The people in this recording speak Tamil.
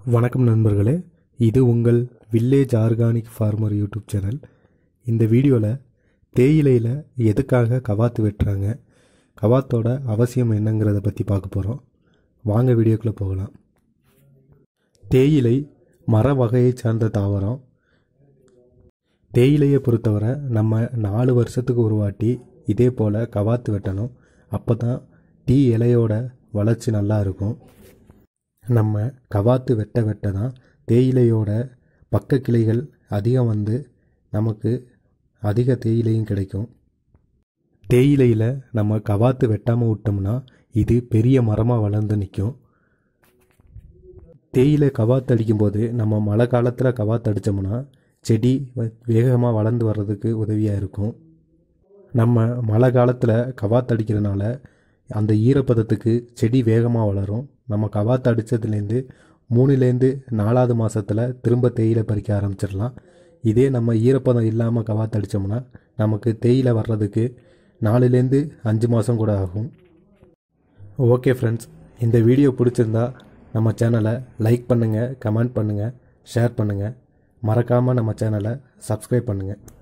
வணக்கம் நண்பர்களே இது உங்கள் village organic farmer YouTube channel இந்த வீடியோவில் தேயிலையில் எதுக்காக கவாத்து வெட்டுறாங்க கவாத்தோட அவசியம் என்னங்கிறத பற்றி பார்க்க போகிறோம் வாங்க வீடியோக்குள்ளே போகலாம் தேயிலை மர வகையை சார்ந்த தாவரம் தேயிலையை பொறுத்தவரை நம்ம நாலு வருஷத்துக்கு ஒரு வாட்டி இதே போல் கவாத்து வெட்டணும் அப்போ தான் டீ இலையோட வளர்ச்சி நல்லா இருக்கும் நம்ம கவாத்து வெட்ட வெட்ட தான் தேயிலையோட பக்க கிளைகள் அதிகம் வந்து நமக்கு அதிக தேயிலையும் கிடைக்கும் தேயிலையில் நம்ம கவாத்து வெட்டாமல் விட்டோம்னா இது பெரிய மரமாக வளர்ந்து நிற்கும் தேயிலை கவாத்து அடிக்கும்போது நம்ம மழை காலத்தில் கவாத்து அடித்தோம்னா செடி வேகமாக வளர்ந்து வர்றதுக்கு உதவியாக இருக்கும் நம்ம மழை காலத்தில் கவாத்து அடிக்கிறதுனால அந்த ஈரப்பதத்துக்கு செடி வேகமாக வளரும் நம்ம கவாத்து அடித்ததுலேருந்து மூணுலேருந்து நாலாவது மாதத்தில் திரும்ப தேயிலை பறிக்க ஆரம்பிச்சிடலாம் இதே நம்ம ஈரப்பதம் இல்லாமல் கவாத்து அடித்தோம்னா நமக்கு தேயிலை வர்றதுக்கு நாலுலேருந்து அஞ்சு மாதம் கூட ஆகும் ஓகே ஃப்ரெண்ட்ஸ் இந்த வீடியோ பிடிச்சிருந்தா நம்ம சேனலை லைக் பண்ணுங்கள் கமெண்ட் பண்ணுங்கள் ஷேர் பண்ணுங்கள் மறக்காமல் நம்ம சேனலை சப்ஸ்கிரைப் பண்ணுங்கள்